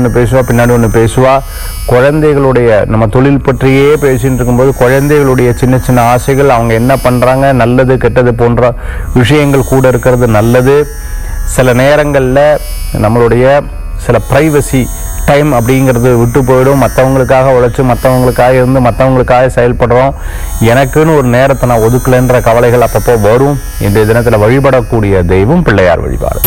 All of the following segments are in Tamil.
ஒன்று பேசுவா பின்னாடி ஒன்று பேசுவா குழந்தைகளுடைய நம்ம தொழில் பற்றியே பேசிட்டு இருக்கும்போது குழந்தைகளுடைய சின்ன சின்ன ஆசைகள் அவங்க என்ன பண்ணுறாங்க நல்லது கெட்டது போன்ற விஷயங்கள் கூட இருக்கிறது நல்லது சில நேரங்களில் நம்மளுடைய சில ப்ரைவசி டைம் அப்படிங்கிறது விட்டு போயிடும் மற்றவங்களுக்காக உழைச்சி மற்றவங்களுக்காக இருந்து மற்றவங்களுக்காக செயல்படுறோம் எனக்குன்னு ஒரு நேரத்தை நான் ஒதுக்கலைன்ற கவலைகள் அப்பப்போ வரும் இன்றைய தினத்தில் வழிபடக்கூடிய தெய்வம் பிள்ளையார் வழிபாடு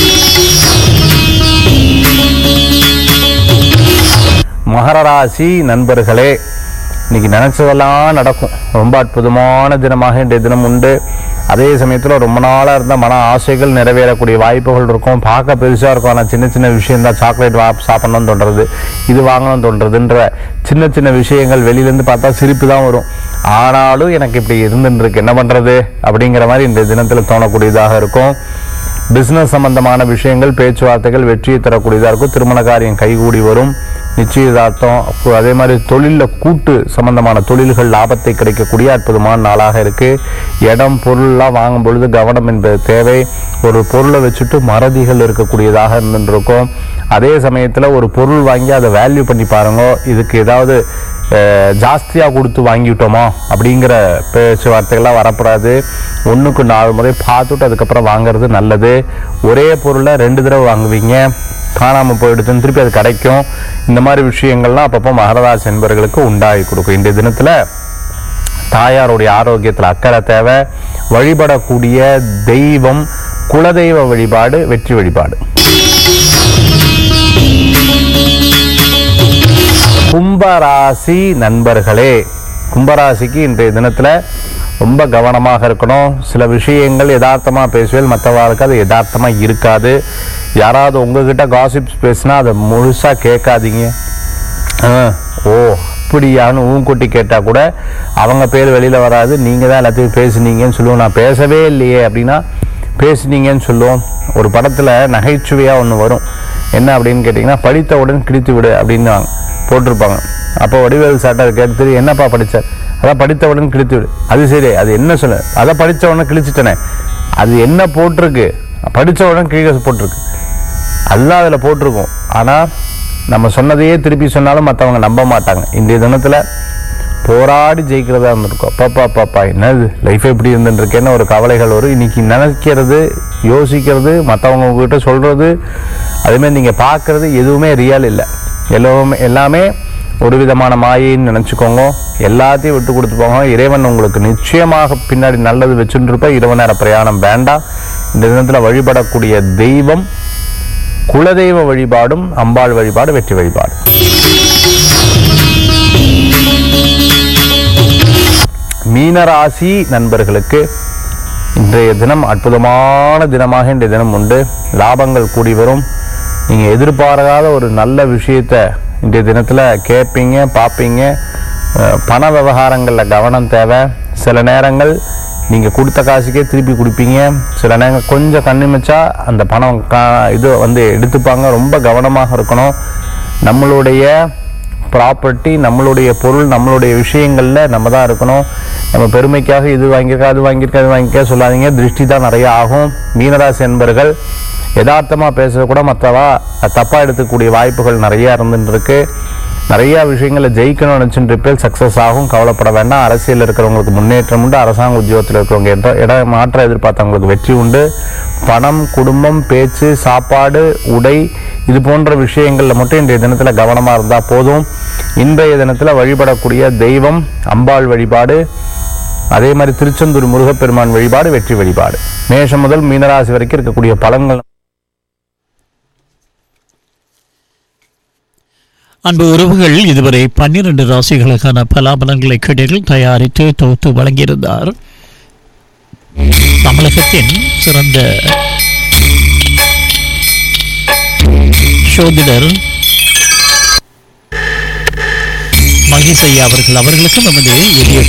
மகர ராசி நண்பர்களே இன்னைக்கு நினைச்சதெல்லாம் நடக்கும் ரொம்ப அற்புதமான தினமாக இன்றைய தினம் உண்டு அதே சமயத்தில் ரொம்ப நாளாக இருந்த மன ஆசைகள் நிறைவேறக்கூடிய வாய்ப்புகள் இருக்கும் பார்க்க பெருசாக இருக்கும் ஆனால் சின்ன சின்ன விஷயம் தான் சாக்லேட் வா சாப்பிடணும்னு தோன்றது இது வாங்கணும்னு தோன்றதுன்ற சின்ன சின்ன விஷயங்கள் வெளியிலேருந்து பார்த்தா சிரிப்பு தான் வரும் ஆனாலும் எனக்கு இப்படி இருந்துட்டு இருக்கு என்ன பண்ணுறது அப்படிங்கிற மாதிரி இன்றைய தினத்தில் தோணக்கூடியதாக இருக்கும் பிசினஸ் சம்பந்தமான விஷயங்கள் பேச்சுவார்த்தைகள் வெற்றியை தரக்கூடியதாக இருக்கும் திருமண காரியம் கைகூடி வரும் நிச்சயதார்த்தம் அப்போ அதே மாதிரி தொழிலில் கூட்டு சம்பந்தமான தொழில்கள் லாபத்தை கிடைக்கக்கூடிய அற்புதமான நாளாக இருக்கு இடம் பொருள்லாம் வாங்கும் பொழுது கவனம் என்பது தேவை ஒரு பொருளை வச்சுட்டு மறதிகள் இருக்கக்கூடியதாக இருந்துருக்கும் அதே சமயத்தில் ஒரு பொருள் வாங்கி அதை வேல்யூ பண்ணி பாருங்க இதுக்கு ஏதாவது ஜாஸ்தியாக கொடுத்து வாங்கிவிட்டோமா அப்படிங்கிற பேச்சுவார்த்தைகள்லாம் வரக்கூடாது ஒன்றுக்கு நாலு முறை பார்த்துட்டு அதுக்கப்புறம் வாங்குறது நல்லது ஒரே பொருளை ரெண்டு தடவை வாங்குவீங்க காணாமல் போயிடுதுன்னு திருப்பி அது கிடைக்கும் இந்த மாதிரி விஷயங்கள்லாம் அப்பப்போ மகரராசி என்பவர்களுக்கு உண்டாகி கொடுக்கும் இன்றைய தினத்தில் தாயாருடைய ஆரோக்கியத்தில் அக்கறை தேவை வழிபடக்கூடிய தெய்வம் குலதெய்வ வழிபாடு வெற்றி வழிபாடு கும்பராசி நண்பர்களே கும்பராசிக்கு இன்றைய தினத்தில் ரொம்ப கவனமாக இருக்கணும் சில விஷயங்கள் யதார்த்தமாக பேசுவேல் மற்றவர்களுக்கு அது யதார்த்தமாக இருக்காது யாராவது உங்ககிட்ட காசிப்ஸ் பேசினா அதை முழுசாக கேட்காதீங்க ஆ, ஓ அப்படியான்னு ஊன்குட்டி கேட்டால் கூட அவங்க பேர் வெளியில் வராது நீங்கள் தான் எல்லாத்தையும் பேசுனீங்கன்னு சொல்லுவோம் நான் பேசவே இல்லையே அப்படின்னா பேசுனீங்கன்னு சொல்லுவோம் ஒரு படத்தில் நகைச்சுவையாக ஒன்று வரும் என்ன அப்படின்னு கேட்டிங்கன்னா படித்தவுடன் கிழித்து விடு அப்படின்னு போட்டிருப்பாங்க அப்போ வடிவேல் சாட்டை அதை கேட்டு என்னப்பா படித்தார் அதான் படித்தவுடன் கிழித்து விடு அது சரி அது என்ன சொல்ல அதை படித்த உடனே கிழிச்சிட்டனே அது என்ன போட்டிருக்கு படித்த உடனே கிழிக்க போட்டிருக்கு அதுதான் அதில் போட்டிருக்கும் ஆனால் நம்ம சொன்னதையே திருப்பி சொன்னாலும் மற்றவங்க நம்ப மாட்டாங்க இன்றைய தினத்தில் போராடி ஜெயிக்கிறதா இருந்திருக்கும் பாப்பா பாப்பா என்னது லைஃப் எப்படி இருந்துருக்கேன்னு ஒரு கவலைகள் வரும் இன்னைக்கு நினைக்கிறது யோசிக்கிறது மற்றவங்க உங்ககிட்ட சொல்கிறது அதேமாதிரி நீங்கள் பார்க்குறது எதுவுமே ரியல் இல்லை எல்லாமே எல்லாமே ஒரு விதமான மாயின்னு நினச்சிக்கோங்க எல்லாத்தையும் விட்டு கொடுத்து போங்க இறைவன் உங்களுக்கு நிச்சயமாக பின்னாடி நல்லது வச்சுட்டு இருப்ப இரவு நேர பிரயாணம் வேண்டாம் இந்த தினத்தில் வழிபடக்கூடிய தெய்வம் குலதெய்வ வழிபாடும் அம்பாள் வழிபாடு வெற்றி வழிபாடு மீனராசி நண்பர்களுக்கு இன்றைய தினம் அற்புதமான தினமாக இன்றைய தினம் உண்டு லாபங்கள் கூடி வரும் நீங்கள் எதிர்பாராத ஒரு நல்ல விஷயத்தை இன்றைய தினத்தில் கேட்பீங்க பார்ப்பீங்க அஹ், பண விவகாரங்களில் கவனம் தேவை சில நேரங்கள் நீங்கள் கொடுத்த காசுக்கே திருப்பி கொடுப்பீங்க சில நேரம் கொஞ்சம் கண்ணிமிச்சா அந்த பணம் கா இது வந்து எடுத்துப்பாங்க ரொம்ப கவனமாக இருக்கணும் நம்மளுடைய ப்ராப்பர்ட்டி நம்மளுடைய பொருள் நம்மளுடைய விஷயங்களில் நம்ம தான் இருக்கணும் நம்ம பெருமைக்காக இது வாங்கியிருக்கா அது வாங்கியிருக்கா அது வாங்கிக்க சொல்லாதீங்க திருஷ்டி தான் நிறைய ஆகும் மீனராசி என்பர்கள் யதார்த்தமாக பேச கூட மற்றவா தப்பாக எடுத்துக்கூடிய வாய்ப்புகள் நிறையா இருந்துட்டு இருக்கு நிறைய விஷயங்களை ஜெயிக்கணும்னு நினச்சிட்டு இருப்பேன் சக்ஸஸ் ஆகும் கவலைப்பட வேண்டாம் அரசியலில் இருக்கிறவங்களுக்கு முன்னேற்றம் உண்டு அரசாங்க உத்தியோகத்தில் இருக்கிறவங்க இட இட மாற்ற எதிர்பார்த்தவங்களுக்கு வெற்றி உண்டு பணம் குடும்பம் பேச்சு சாப்பாடு உடை இது போன்ற விஷயங்களில் மட்டும் இன்றைய தினத்தில் கவனமாக இருந்தால் போதும் இன்றைய தினத்தில் வழிபடக்கூடிய தெய்வம் அம்பாள் வழிபாடு அதே மாதிரி திருச்செந்தூர் முருகப்பெருமான் வழிபாடு வெற்றி வழிபாடு மேஷம் முதல் மீனராசி வரைக்கும் இருக்கக்கூடிய பலன்கள் அன்பு உறவுகள் இதுவரை பன்னிரண்டு ராசிகளுக்கான பலாபலன்களை கேட்டீர்கள் தயாரித்து தொகுத்து வழங்கியிருந்தார் தமிழகத்தின் சிறந்த சோதிடர் மகேஷ் ஐயா அவர்கள் அவர்களுக்கும் நமது எளிய